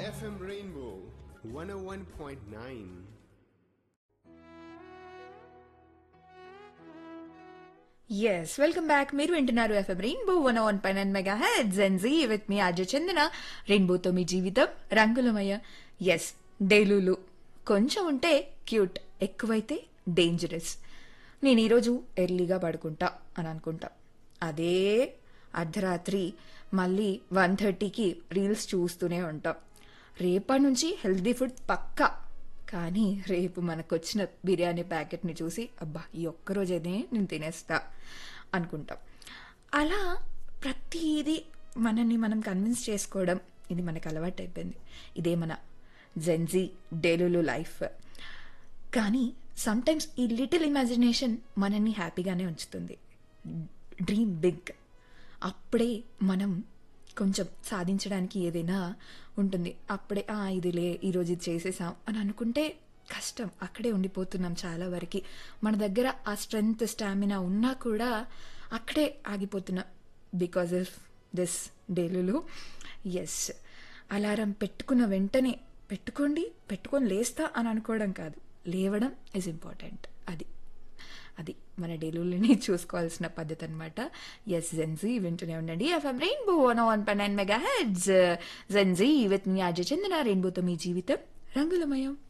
FM Rainbow 101.9. Yes welcome back మీరు వింటున్నారు FM Rainbow one one పైన mega head Gen Z with me Ajay Chandana రెయిన్బోతో మీ జీవితం రంగులమయ ఎస్ డేలులు కొంచెం ఉంటే క్యూట్ ఎక్కువైతే డేంజరస్ నేను ఈరోజు ఎర్లీగా పడుకుంటా అని అనుకుంటా అదే అర్ధరాత్రి మళ్ళీ వన్ థర్టీకి రీల్స్ చూస్తూనే ఉంటాం రేపటి నుంచి హెల్దీ ఫుడ్ పక్కా కానీ రేపు మనకొచ్చిన బిర్యానీ ప్యాకెట్ని చూసి అబ్బా ఈ ఒక్కరోజైతే నేను తినేస్తా అనుకుంటాం అలా ప్రతిదీ మనల్ని మనం కన్విన్స్ చేసుకోవడం ఇది మనకు అలవాటు అయిపోయింది ఇదే మన జెన్జీ డేలులు లైఫ్ కానీ సమ్టైమ్స్ ఈ లిటిల్ ఇమాజినేషన్ మనల్ని హ్యాపీగానే ఉంచుతుంది డ్రీమ్ బిగ్ అప్పుడే మనం కొంచెం సాధించడానికి ఏదైనా ఉంటుంది అప్పుడే ఆ ఇదిలే ఈరోజు ఇది చేసేసాం అని అనుకుంటే కష్టం అక్కడే ఉండిపోతున్నాం చాలా వరకు మన దగ్గర ఆ స్ట్రెంగ్త్ స్టామినా ఉన్నా కూడా అక్కడే ఆగిపోతున్నాం because of this delulu yes alarm పెట్టుకున్న వెంటనే పెట్టుకోండి పెట్టుకొని లేస్తా అని అనుకోవడం కాదు లేవడం ఇస్ ఇంపార్టెంట్ అది అది మన డెలివరీని చూసుకోవాల్సిన పద్ధతి అనమాట ఎస్ జెన్జీ వింటూనే ఉండండి ఎఫ్ఎం రెయిన్బో వన్ వన్ పై nine mega heads Gen Z with me Ajay Chandana రెయిన్బోతో మీ జీవితం రంగులమయం